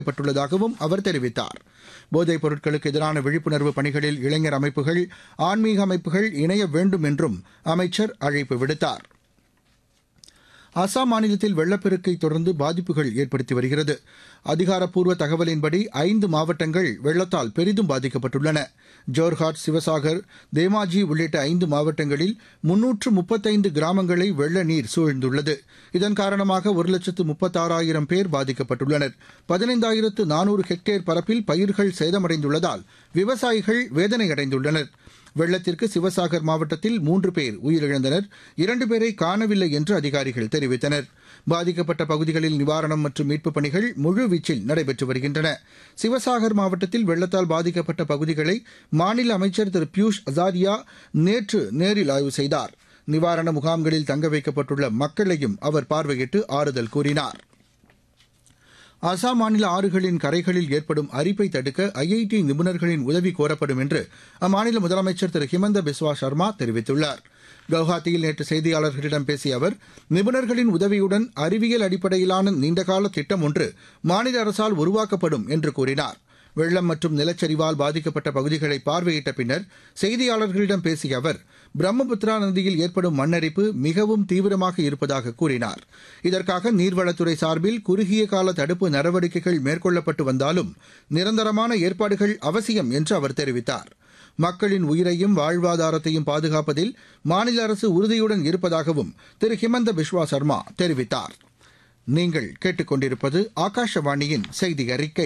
பட்டுள்ளதாகவும் அவர் தெரிவித்தார் போதைப் பொருட்களுக்கு எதிரான விழிப்புணர்வு பணிகளில் இளைஞர் அமைப்புகள் ஆன்மீக அமைப்புகள் இணைய வேண்டும் என்றும் அமைச்சர் அழைப்பு விடுத்தார் அசாம் மாநிலத்தில் வெள்ளப்பெருக்கை தொடர்ந்து பாதிப்புகள் ஏற்படுத்தி வருகிறது அதிகாரப்பூர்வ தகவலின்படி ஐந்து மாவட்டங்கள் வெள்ளத்தால் பெரிதும் பாதிக்கப்பட்டுள்ளன ஜோர்ஹாட் சிவசாகர் தேமாஜி உள்ளிட்ட ஐந்து மாவட்டங்களில் முன்னூற்று முப்பத்தைந்து கிராமங்களை வெள்ள நீர் சூழ்ந்துள்ளது இதன் காரணமாக ஒரு லட்சத்து முப்பத்தாறாயிரம் பேர் பாதிக்கப்பட்டுள்ளனர் பதினைந்தாயிரத்து நானூறு ஹெக்டேர் பரப்பில் பயிர்கள் சேதமடைந்துள்ளதால் விவசாயிகள் வேதனையடைந்துள்ளனா் வெள்ளத்திற்கு சிவசாகர் மாவட்டத்தில் மூன்று பேர் உயிரிழந்தனர் இரண்டு பேரை காணவில்லை என்று அதிகாரிகள் தெரிவித்தனர் பாதிக்கப்பட்ட பகுதிகளில் நிவாரணம் மற்றும் மீட்புப் பணிகள் முழுவீச்சில் நடைபெற்று வருகின்றன சிவசாகர் மாவட்டத்தில் வெள்ளத்தால் பாதிக்கப்பட்ட பகுதிகளை மாநில அமைச்சர் திரு பியூஷ் அசாரியா நேற்று நேரில் ஆய்வு செய்தார் நிவாரண முகாம்களில் தங்க வைக்கப்பட்டுள்ள மக்களையும் அவர் பார்வையிட்டு ஆறுதல் கூறினார் அசாம் மாநில ஆறுகளின் கரைகளில் ஏற்படும் அரிப்பை தடுக்க ஐஐடி நிபுணர்களின் உதவி கோரப்படும் என்று அம்மாநில முதலமைச்சர் திரு ஹிமந்த பிஸ்வா சர்மா தெரிவித்துள்ளார் கவுஹாத்தியில் நேற்று செய்தியாளர்களிடம் பேசிய அவர் நிபுணர்களின் உதவியுடன் அறிவியல் அடிப்படையிலான நீண்டகால திட்டம் ஒன்று மாநில அரசால் உருவாக்கப்படும் என்று கூறினார் வெள்ளம் மற்றும் நிலச்சரிவால் பாதிக்கப்பட்ட பகுதிகளை பார்வையிட்ட பின்னர் செய்தியாளர்களிடம் பேசிய அவர் பிரம்மபுத்திரா நதியில் ஏற்படும் மண்ணரிப்பு மிகவும் தீவிரமாக இருப்பதாக கூறினார் இதற்காக நீர்வளத்துறை சார்பில் குறுகிய கால தடுப்பு நடவடிக்கைகள் மேற்கொள்ளப்பட்டு வந்தாலும் நிரந்தரமான ஏற்பாடுகள் அவசியம் என்று அவர் தெரிவித்தார் மக்களின் உயிரையும் வாழ்வாதாரத்தையும் பாதுகாப்பதில் மாநில அரசு உறுதியுடன் இருப்பதாகவும் திரு ஹிமந்த பிஸ்வா சர்மா தெரிவித்தார் நீங்கள் கேட்டுக்கொண்டிருப்பது ஆகாஷவாணியின் செய்தி அறிக்கை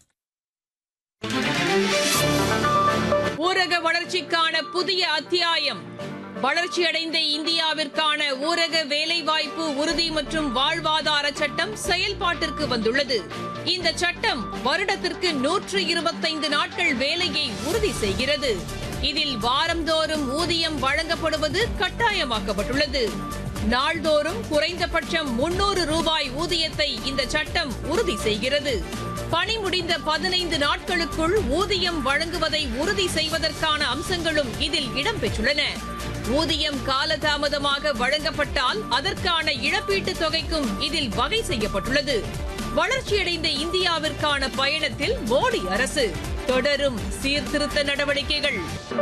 ஊரக வளர்ச்சிக்கான புதிய அத்தியாயம் வளர்ச்சியடைந்த இந்தியாவிற்கான ஊரக வேலைவாய்ப்பு உறுதி மற்றும் வாழ்வாதார சட்டம் செயல்பாட்டிற்கு வந்துள்ளது இந்த சட்டம் வருடத்திற்கு நூற்று இருபத்தைந்து நாட்கள் வேலையை உறுதி செய்கிறது இதில் வாரந்தோறும் ஊதியம் வழங்கப்படுவது கட்டாயமாக்கப்பட்டுள்ளது நாள்தோறும் குறைந்தபட்சம் முன்னூறு ரூபாய் ஊதியத்தை இந்த சட்டம் உறுதி செய்கிறது பணி முடிந்த பதினைந்து நாட்களுக்குள் ஊதியம் வழங்குவதை உறுதி செய்வதற்கான அம்சங்களும் இதில் இடம்பெற்றுள்ளன ஊதியம் காலதாமதமாக வழங்கப்பட்டால் அதற்கான இழப்பீட்டுத் தொகைக்கும் இதில் வகை செய்யப்பட்டுள்ளது வளர்ச்சியடைந்த இந்தியாவிற்கான பயணத்தில் மோடி அரசு தொடரும் சீர்திருத்த நடவடிக்கைகள்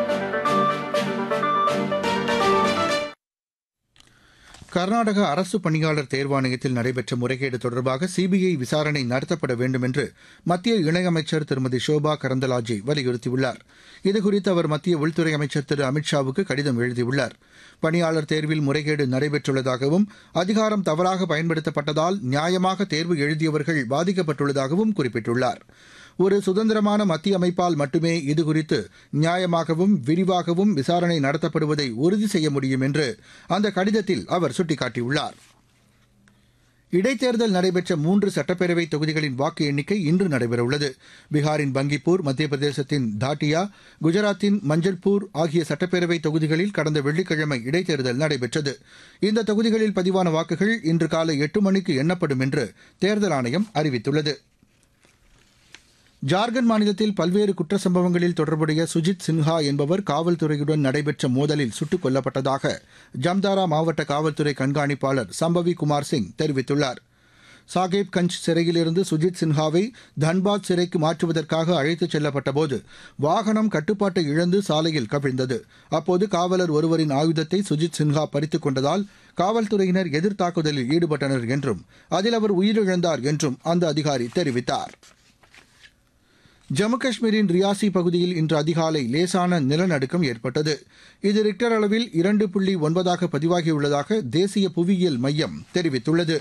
கர்நாடக அரசு பணியாளர் தேர்வாணையத்தில் நடைபெற்ற முறைகேடு தொடர்பாக சிபிஐ விசாரணை நடத்தப்பட வேண்டும் என்று மத்திய இணையமைச்சர் திருமதி ஷோபா கரந்தலாஜே வலியுறுத்தியுள்ளார் இதுகுறித்து அவர் மத்திய உள்துறை அமைச்சர் திரு அமித்ஷாவுக்கு கடிதம் எழுதியுள்ளார் பணியாளர் தேர்வில் முறைகேடு நடைபெற்றுள்ளதாகவும் அதிகாரம் தவறாக பயன்படுத்தப்பட்டதால் நியாயமாக தேர்வு எழுதியவர்கள் பாதிக்கப்பட்டுள்ளதாகவும் குறிப்பிட்டுள்ளார் ஒரு சுதந்திரமான மத்திய அமைப்பால் மட்டுமே இதுகுறித்து நியாயமாகவும் விரிவாகவும் விசாரணை நடத்தப்படுவதை உறுதி செய்ய முடியும் என்று அந்த கடிதத்தில் அவர் சுட்டிக்காட்டியுள்ளார் இடைத்தேர்தல் நடைபெற்ற மூன்று சட்டப்பேரவை தொகுதிகளின் வாக்கு எண்ணிக்கை இன்று நடைபெறவுள்ளது பீகாரின் பங்கிப்பூர் மத்திய பிரதேசத்தின் தாட்டியா குஜராத்தின் மஞ்சள்பூர் ஆகிய சட்டப்பேரவை தொகுதிகளில் கடந்த வெள்ளிக்கிழமை இடைத்தேர்தல் நடைபெற்றது இந்த தொகுதிகளில் பதிவான வாக்குகள் இன்று காலை எட்டு மணிக்கு எண்ணப்படும் என்று தேர்தல் ஆணையம் அறிவித்துள்ளது ஜார்க்கண்ட் மாநிலத்தில் பல்வேறு குற்ற சம்பவங்களில் தொடர்புடைய சுஜித் சின்ஹா என்பவர் காவல்துறையுடன் நடைபெற்ற மோதலில் சுட்டுக் கொல்லப்பட்டதாக ஜம்தாரா மாவட்ட காவல்துறை கண்காணிப்பாளர் சம்பவி குமார் சிங் தெரிவித்துள்ளார் சாகேப் கஞ்ச் சிறையிலிருந்து சுஜித் சின்ஹாவை தன்பாத் சிறைக்கு மாற்றுவதற்காக அழைத்துச் செல்லப்பட்டபோது வாகனம் கட்டுப்பாட்டை இழந்து சாலையில் கவிழ்ந்தது அப்போது காவலர் ஒருவரின் ஆயுதத்தை சுஜித் சின்ஹா பறித்துக் கொண்டதால் காவல்துறையினர் எதிர் தாக்குதலில் ஈடுபட்டனர் என்றும் அதில் அவர் உயிரிழந்தார் என்றும் அந்த அதிகாரி தெரிவித்தார் ஜம்மு காஷ்மீரின் ரியாசி பகுதியில் இன்று அதிகாலை லேசான நிலநடுக்கம் ஏற்பட்டது இது ரிக்டர் அளவில் இரண்டு புள்ளி ஒன்பதாக பதிவாகியுள்ளதாக தேசிய புவியியல் மையம் தெரிவித்துள்ளது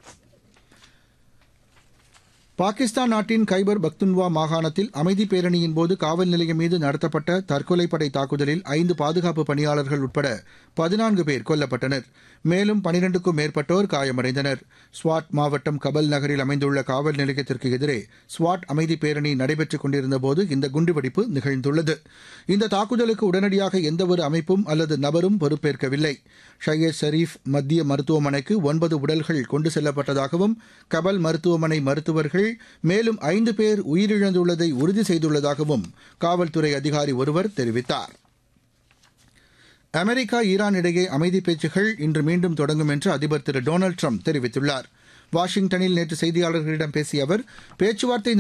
பாகிஸ்தான் நாட்டின் கைபர் பக்துன்வா மாகாணத்தில் அமைதி பேரணியின் போது காவல் நிலையம் மீது நடத்தப்பட்ட தற்கொலைப்படை தாக்குதலில் ஐந்து பாதுகாப்பு பணியாளர்கள் உட்பட பதினான்கு பேர் கொல்லப்பட்டனர் மேலும் பனிரெண்டுக்கும் மேற்பட்டோர் காயமடைந்தனர் ஸ்வாட் மாவட்டம் கபல் நகரில் அமைந்துள்ள காவல் நிலையத்திற்கு எதிரே ஸ்வாட் அமைதி பேரணி நடைபெற்றுக் கொண்டிருந்தபோது இந்த குண்டுவெடிப்பு நிகழ்ந்துள்ளது இந்த தாக்குதலுக்கு உடனடியாக எந்தவொரு அமைப்பும் அல்லது நபரும் பொறுப்பேற்கவில்லை ஷையத் ஷரீப் மத்திய மருத்துவமனைக்கு ஒன்பது உடல்கள் கொண்டு செல்லப்பட்டதாகவும் கபல் மருத்துவமனை மருத்துவர்கள் மேலும் ஐந்து பேர் உயிரிழந்துள்ளதை உறுதி செய்துள்ளதாகவும் காவல்துறை அதிகாரி ஒருவர் தெரிவித்தார் அமெரிக்கா ஈரான் இடையே அமைதி பேச்சுகள் இன்று மீண்டும் தொடங்கும் என்று அதிபர் திரு டொனால்டு ட்ரம்ப் தெரிவித்துள்ளார் வாஷிங்டனில் நேற்று செய்தியாளர்களிடம் பேசிய அவர் பேச்சுவார்த்தை